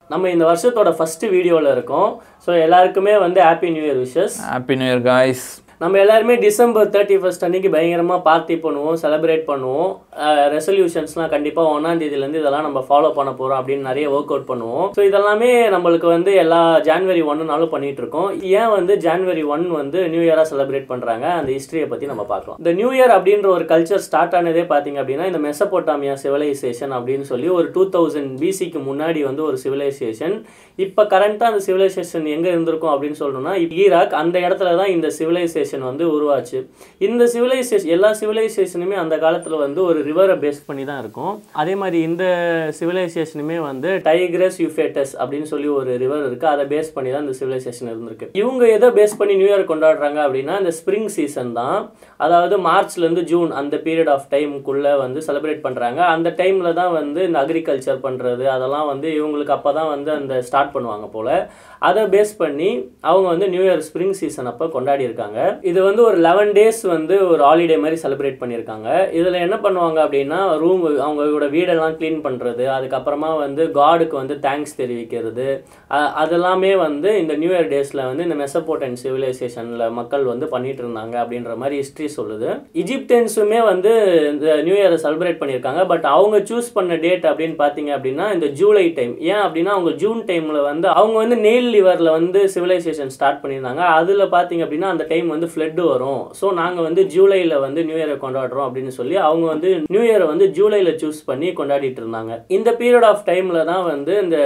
நம்ம இந்த வருஷத்தோட ஃபர்ஸ்ட் வீடியோவில் இருக்கோம் ஸோ எல்லாருக்குமே வந்து happy new year wishes happy new year guys நம்ம எல்லாருமே டிசம்பர் தேர்ட்டி ஃபர்ஸ்ட் அன்னைக்கு பயங்கரமாக பார்ட்டி பண்ணுவோம் செலிப்ரேட் பண்ணுவோம் ரெசல்யூஷன்ஸ்லாம் கண்டிப்பாக ஒன்றாம் தேதியிலேருந்து இதெல்லாம் நம்ம ஃபாலோ பண்ண போகிறோம் அப்படின்னு நிறைய ஒர்க் அவுட் பண்ணுவோம் ஸோ இதெல்லாமே நம்மளுக்கு வந்து எல்லா ஜான்வரி ஒன்றுனாலும் பண்ணிட்டு இருக்கோம் ஏன் வந்து ஜான்வரி ஒன் வந்து நியூ இயராக செலிப்ரேட் பண்ணுறாங்க அந்த ஹிஸ்ட்ரியை பற்றி நம்ம பார்க்கலாம் இந்த நியூ இயர் அப்படின்ற ஒரு கல்ச்சர் ஸ்டார்ட் ஆனதே பார்த்தீங்க அப்படின்னா இந்த மெசப்போட்டாமியா சிவிலைசேஷன் அப்படின்னு சொல்லி ஒரு டூ தௌசண்ட் பிசிக்கு முன்னாடி வந்து ஒரு சிவிலைசேஷன் இப்போ கரண்ட்டாக அந்த சிவிலைசேஷன் எங்கே இருந்திருக்கும் அப்படின்னு சொல்லணும்னா ஈராக் அந்த இடத்துல தான் இந்த சிவிலைசேஷன் வந்து உருவாச்சு இந்த சிவிலைசேஷன் எல்லா சிவிலைசேஷனுமே அந்த காலத்தில் வந்து ஒரு ரிவரை பேஸ் பண்ணி தான் இருக்கும் அதே மாதிரி இந்த சிவிலைசேஷனுமே வந்து டைக்ரஸ் யூஃபேட்டஸ் அப்படின்னு சொல்லி ஒரு ரிவர் இருக்குது அதை பேஸ் பண்ணி தான் இந்த சிவிலைசேஷன் இருந்திருக்கு இவங்க எதை பேஸ் பண்ணி நியூ இயர் கொண்டாடுறாங்க அப்படின்னா இந்த ஸ்ப்ரிங் சீசன் தான் அதாவது மார்ச்லேருந்து ஜூன் அந்த பீரியட் ஆஃப் டைமுக்குள்ளே வந்து செலிப்ரேட் பண்ணுறாங்க அந்த டைமில் தான் வந்து இந்த அக்ரிகல்ச்சர் பண்ணுறது அதெல்லாம் வந்து இவங்களுக்கு அப்போ தான் வந்து அந்த ஸ்டார்ட் பண்ணுவாங்க போல் அதை பேஸ் பண்ணி அவங்க வந்து நியூ இயர் ஸ்ப்ரிங் சீசன் அப்போ கொண்டாடி இருக்காங்க இது வந்து ஒரு லெவன் டேஸ் வந்து ஒரு ஹாலிடே மாதிரி செலிப்ரேட் பண்ணியிருக்காங்க இதில் என்ன பண்ணுவாங்க அப்படின்னா ரூம் அவங்களோட வீடெல்லாம் க்ளீன் பண்ணுறது அதுக்கப்புறமா வந்து காடுக்கு வந்து தேங்க்ஸ் தெரிவிக்கிறது அ- அதெல்லாமே வந்து இந்த நியூ இயர் டேஸில் வந்து இந்த மெசப்போட்டன் சிவிலைசேஷனில் மக்கள் வந்து பண்ணிட்டு இருந்தாங்க அப்படின்ற மாதிரி ஹிஸ்ட்ரி சொல்லுது இஜிப்தியன்ஸுமே வந்து இந்த நியூ இயரை செலிப்ரேட் பண்ணியிருக்காங்க பட் அவங்க சூஸ் பண்ண டேட் அப்படின்னு பார்த்தீங்க அப்படின்னா இந்த ஜூலை டைம் ஏன் அப்படின்னா அவங்க ஜூன் டைமில் வந்து அவங்க வந்து நெயில் லிவரில் வந்து சிவிலைசேஷன் ஸ்டார்ட் பண்ணியிருந்தாங்க அதில் பார்த்தீங்க அப்படின்னா அந்த டைம் வந்து ஃப்ளட் வரும் ஸோ நாங்கள் வந்து ஜூலையில் வந்து நியூ இயரை கொண்டாடுறோம் அப்படின்னு சொல்லி அவங்க வந்து நியூ இயரை வந்து ஜூலையில் சூஸ் பண்ணி கொண்டாடிட்டு இருந்தாங்க இந்த பீரியட் ஆஃப் டைமில் தான் வந்து இந்த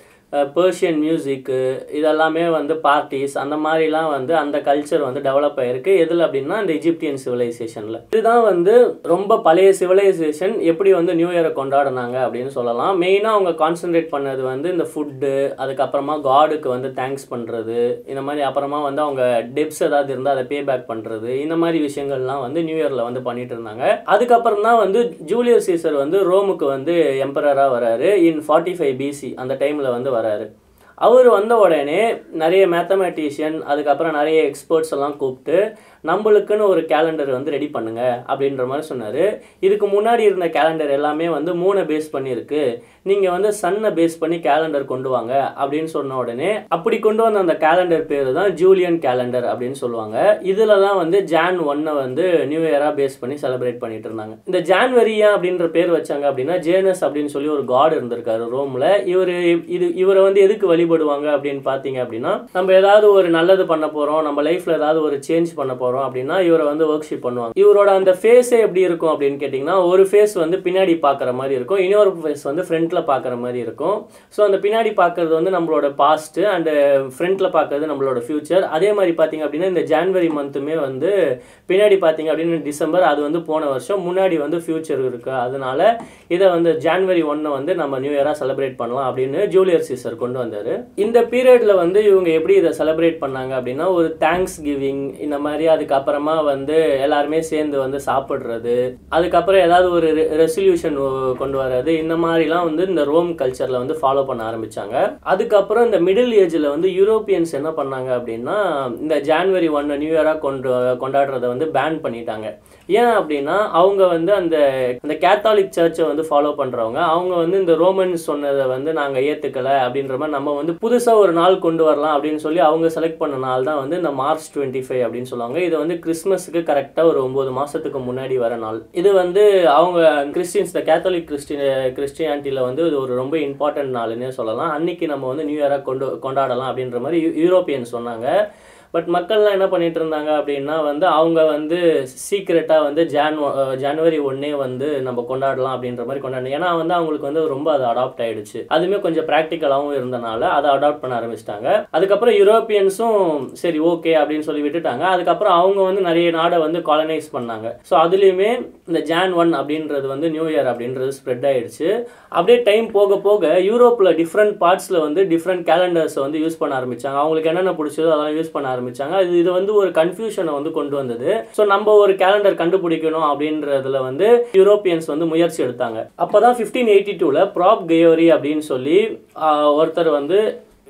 பர்ஷியன் மியூசிக்கு இதெல்லாமே வந்து பார்ட்டிஸ் அந்த மாதிரிலாம் வந்து அந்த கல்ச்சர் வந்து டெவலப் ஆயிருக்கு எதில் அப்படின்னா இந்த இஜிப்தியன் சிவிலைசேஷனில் இதுதான் வந்து ரொம்ப பழைய சிவிலைசேஷன் எப்படி வந்து நியூ இயரை கொண்டாடினாங்க அப்படின்னு சொல்லலாம் மெயினாக அவங்க கான்சென்ட்ரேட் பண்ணது வந்து இந்த ஃபுட்டு அதுக்கப்புறமா காடுக்கு வந்து தேங்க்ஸ் பண்ணுறது இந்த மாதிரி அப்புறமா வந்து அவங்க டெப்ஸ் ஏதாவது இருந்தால் அதை பே பேக் பண்ணுறது இந்த மாதிரி விஷயங்கள்லாம் வந்து நியூ இயரில் வந்து பண்ணிட்டு இருந்தாங்க அதுக்கப்புறம் தான் வந்து ஜூலியர் சீசர் வந்து ரோமுக்கு வந்து எம்பரராக வராரு இன் ஃபார்ட்டி ஃபைவ் பிசி அந்த டைமில் வந்து வராரு அவர் வந்த உடனே நிறைய மேத்தமேட்டிஷியன் அதுக்கப்புறம் நிறைய எக்ஸ்பர்ட்ஸ் எல்லாம் கூப்பிட்டு நம்மளுக்குன்னு ஒரு கேலண்டர் வந்து ரெடி பண்ணுங்க அப்படின்ற மாதிரி சொன்னார் இதுக்கு முன்னாடி இருந்த கேலண்டர் எல்லாமே வந்து மூணை பேஸ் பண்ணியிருக்கு நீங்கள் வந்து சன்னை பேஸ் பண்ணி கேலண்டர் கொண்டு வாங்க அப்படின்னு சொன்ன உடனே அப்படி கொண்டு வந்த அந்த கேலண்டர் பேர் தான் ஜூலியன் கேலண்டர் அப்படின்னு சொல்லுவாங்க இதில் தான் வந்து ஜான் ஒன்னை வந்து நியூ இயராக பேஸ் பண்ணி செலிப்ரேட் பண்ணிட்டு இருந்தாங்க இந்த ஜான்வரியா அப்படின்ற பேர் வச்சாங்க அப்படின்னா ஜேனஸ் அப்படின்னு சொல்லி ஒரு காட் இருந்திருக்காரு ரோமில் இவர் இது இவரை வந்து எதுக்கு வழிபடுவாங்க அப்படின்னு பார்த்தீங்க அப்படின்னா நம்ம ஏதாவது ஒரு நல்லது பண்ண போகிறோம் நம்ம லைஃப்பில் ஏதாவது ஒரு சேஞ்ச் பண்ண போகிறோம் அப்படின்னா இவரை வந்து ஒர்க் ஷிப் பண்ணுவாங்க இவரோட அந்த ஃபேஸே எப்படி இருக்கும் அப்படின்னு கேட்டிங்கன்னா ஒரு ஃபேஸ் வந்து பின்னாடி பார்க்குற மாதிரி இருக்கும் இன்னொரு ஃபேஸ் வந்து ஃப்ரண்ட்டில் பார்க்குற மாதிரி இருக்கும் ஸோ அந்த பின்னாடி பார்க்குறது வந்து நம்மளோட பாஸ்ட்டு அண்டு ஃப்ரண்ட்டில் பார்க்குறது நம்மளோட ஃப்யூச்சர் அதே மாதிரி பார்த்தீங்க அப்படின்னா இந்த ஜான்வரி மந்த்துமே வந்து பின்னாடி பார்த்தீங்க அப்படின்னு டிசம்பர் அது வந்து போன வருஷம் முன்னாடி வந்து ஃப்யூச்சர் இருக்கு அதனால இதை வந்து ஜான்வரி ஒன்னை வந்து நம்ம நியூ இயராக செலிப்ரேட் பண்ணலாம் அப்படின்னு ஜூலியர் சீசர் கொண்டு வந்தார் இந்த பீரியடில் வந்து இவங்க எப்படி இதை செலிப்ரேட் பண்ணாங்க அப்படின்னா ஒரு தேங்க்ஸ் கிவிங் இந்த மாதிரி அதுக்கப்புறமா வந்து எல்லாருமே சேர்ந்து வந்து சாப்பிட்றது அதுக்கப்புறம் ஏதாவது ஒரு ரெசல்யூஷன் கொண்டு வர்றது இந்த மாதிரிலாம் வந்து இந்த ரோம் கல்ச்சரில் வந்து ஃபாலோ பண்ண ஆரம்பிச்சாங்க அதுக்கப்புறம் இந்த மிடில் ஏஜில் வந்து யூரோப்பியன்ஸ் என்ன பண்ணாங்க அப்படின்னா இந்த ஜான்வரி ஒன்று நியூ இயராக கொண்டு கொண்டாடுறத வந்து பேன் பண்ணிட்டாங்க ஏன் அப்படின்னா அவங்க வந்து அந்த அந்த கேத்தாலிக் சர்ச்சை வந்து ஃபாலோ பண்ணுறவங்க அவங்க வந்து இந்த ரோமன்ஸ் சொன்னதை வந்து நாங்கள் ஏற்றுக்கலை அப்படின்ற மாதிரி நம்ம வந்து புதுசாக ஒரு நாள் கொண்டு வரலாம் அப்படின்னு சொல்லி அவங்க செலக்ட் பண்ண நாள் தான் வந்து இந்த மார்ச் டுவெண்ட்டி ஃபைவ் அப்படின்னு சொல்லுவாங்க இது வந்து கிறிஸ்மஸுக்கு கரெக்டாக ஒரு ஒம்பது மாதத்துக்கு முன்னாடி வர நாள் இது வந்து அவங்க கிறிஸ்டின்ஸ் இந்த கேத்தாலிக் கிறிஸ்டின் கிறிஸ்டியானிட்டியில் வந்து இது ஒரு ரொம்ப இம்பார்ட்டன்ட் நாள்னே சொல்லலாம் அன்னைக்கு நம்ம வந்து நியூ இயராக கொண்டு கொண்டாடலாம் அப்படின்ற மாதிரி யூ- யூரோப்பியன் சொன்னாங்க பட் மக்கள்லாம் என்ன பண்ணிட்டு இருந்தாங்க அப்படின்னா வந்து அவங்க வந்து சீக்ரெட்டாக வந்து ஜான் அஹ் ஜனவரி ஒன்னே வந்து நம்ம கொண்டாடலாம் அப்படின்ற மாதிரி கொண்டாடணும் ஏன்னா வந்து அவங்களுக்கு வந்து ரொம்ப அது அடாப்ட் ஆயிடுச்சு அதுவுமே கொஞ்சம் ப்ராக்டிக்கலாகவும் இருந்தனால அதை அடாப்ட் பண்ண ஆரம்பிச்சிட்டாங்க அதுக்கப்புறம் யூரோப்பியன்ஸும் சரி ஓகே அப்படின்னு சொல்லி விட்டுட்டாங்க அதுக்கப்புறம் அவங்க வந்து நிறைய நாடை வந்து காலனைஸ் பண்ணாங்க ஸோ அதுலேயுமே இந்த ஜான் ஒன் அப்படின்றது வந்து நியூ இயர் அப்படின்றது ஸ்ப்ரெட் ஆயிடுச்சு அப்படியே டைம் போக போக யூரோப்பில் டிஃப்ரெண்ட் பார்ட்ஸில் வந்து டிஃப்ரெண்ட் கேலண்டர்ஸை வந்து யூஸ் பண்ண ஆரம்பிச்சாங்க அவங்களுக்கு என்னென்ன பிடிச்சதோ அதெல்லாம் யூஸ் பண்ண ஆரம்பிச்சாங்க இது இது வந்து ஒரு கன்ஃபியூஷனை வந்து கொண்டு வந்தது ஸோ நம்ம ஒரு கேலண்டர் கண்டுபிடிக்கணும் அப்படின்றதுல வந்து யூரோப்பியன்ஸ் வந்து முயற்சி எடுத்தாங்க அப்போ தான் ஃபிஃப்டீன் எயிட்டி டூவில் ப்ராப் கயோரி அப்படின்னு சொல்லி ஆஹ், ஒருத்தர் வந்து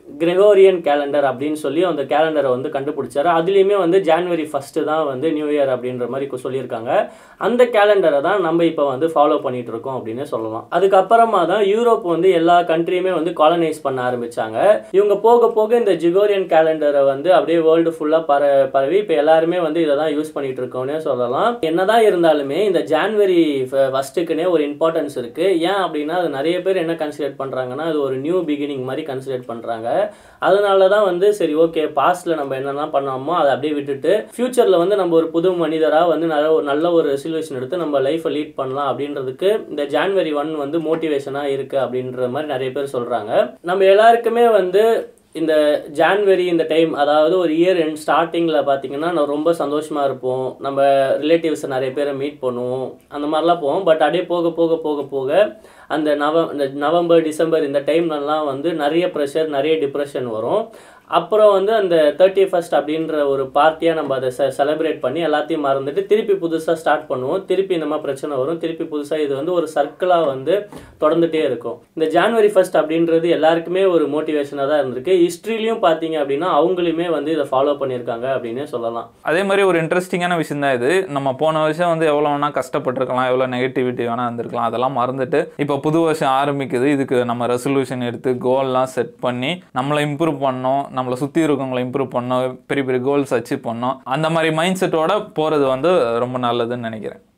கிரெகோரியன் கேலண்டர் அப்படின்னு சொல்லி அந்த கேலண்டரை வந்து கண்டுபிடிச்சாரு அதுலேயுமே வந்து ஜான்வரி ஃபஸ்ட்டு தான் வந்து நியூ இயர் அப்படின்ற மாதிரி கு- சொல்லியிருக்காங்க அந்த கேலண்டரை தான் நம்ம இப்போ வந்து ஃபாலோ பண்ணிட்டு இருக்கோம் அப்படின்னு சொல்லலாம் அதுக்கப்புறமா தான் யூரோப் வந்து எல்லா கண்ட்ரியுமே வந்து காலனைஸ் பண்ண ஆரம்பிச்சாங்க இவங்க போக போக இந்த ஜிகோரியன் கேலண்டரை வந்து அப்படியே வேர்ல்டு ஃபுல்லாக பர பரவி இப்போ எல்லாருமே வந்து இதை தான் யூஸ் பண்ணிட்டு இருக்கோம்னே சொல்லலாம் என்னதான் இருந்தாலுமே இந்த ஜான்வரி ஃபஸ்ட்டுக்குன்னே ஒரு இம்பார்ட்டன்ஸ் இருக்கு ஏன் அப்படின்னா அது நிறைய பேர் என்ன கன்சிடர் பண்றாங்கன்னா அது ஒரு நியூ பிகினிங் மாதிரி கன்சிடர் பண்றாங்க அதனால தான் வந்து சரி ஓகே பாஸ்ட்ல நம்ம என்னெல்லாம் பண்ணோமோ அதை அப்படியே விட்டுட்டு ஃபியூச்சர்ல வந்து நம்ம ஒரு புது மனிதராக வந்து நல்ல ஒரு நல்ல ஒரு ரெசல்யூஷன் எடுத்து நம்ம லைஃப்பை லீட் பண்ணலாம் அப்படின்றதுக்கு இந்த ஜான்வரி ஒன் வந்து மோட்டிவேஷனாக இருக்கு அப்படின்ற மாதிரி நிறைய பேர் சொல்றாங்க நம்ம எல்லாருக்குமே வந்து இந்த ஜான்வரி இந்த டைம் அதாவது ஒரு இயர் எண்ட் ஸ்டார்டிங்கில் பார்த்தீங்கன்னா நான் ரொம்ப சந்தோஷமாக இருப்போம் நம்ம ரிலேட்டிவ்ஸை நிறைய பேரை மீட் பண்ணுவோம் அந்த மாதிரிலாம் போவோம் பட் அப்படியே போக போக போக போக அந்த நவ இந்த நவம்பர் டிசம்பர் இந்த டைம்லலாம் வந்து நிறைய ப்ரெஷர் நிறைய டிப்ரெஷன் வரும் அப்புறம் வந்து அந்த தேர்ட்டி ஃபர்ஸ்ட் அப்படின்ற ஒரு பார்ட்டியாக நம்ம அதை செ செலிப்ரேட் பண்ணி எல்லாத்தையும் மறந்துட்டு திருப்பி புதுசாக ஸ்டார்ட் பண்ணுவோம் திருப்பி இந்த மாதிரி பிரச்சனை வரும் திருப்பி புதுசாக இது வந்து ஒரு சர்க்கிளாக வந்து தொடர்ந்துட்டே இருக்கும் இந்த ஜான்வரி ஃபர்ஸ்ட் அப்படின்றது எல்லாருக்குமே ஒரு மோட்டிவேஷனாக தான் இருந்திருக்கு ஹிஸ்ட்ரிலையும் பார்த்தீங்க அப்படின்னா அவங்களுமே வந்து இதை ஃபாலோ பண்ணியிருக்காங்க அப்படின்னே சொல்லலாம் அதே மாதிரி ஒரு இன்ட்ரெஸ்டிங்கான விஷயம் தான் இது நம்ம போன வருஷம் வந்து எவ்வளோ வேணால் கஷ்டப்பட்டிருக்கலாம் எவ்வளோ நெகட்டிவிட்டி வேணால் இருந்திருக்கலாம் அதெல்லாம் மறந்துட்டு இப்போ புது வருஷம் ஆரம்பிக்குது இதுக்கு நம்ம ரெசல்யூஷன் எடுத்து கோல்லாம் செட் பண்ணி நம்மளை இம்ப்ரூவ் பண்ணோம் நம்மளை சுற்றி இருக்கவங்களை இம்ப்ரூவ் பண்ணோம் பெரிய பெரிய கோல்ஸ் அச்சீவ் பண்ணோம் அந்த மாதிரி மைண்ட் செட்டோட போகிறது வந்து ரொம்ப நல்லதுன்னு நினைக்கிறேன்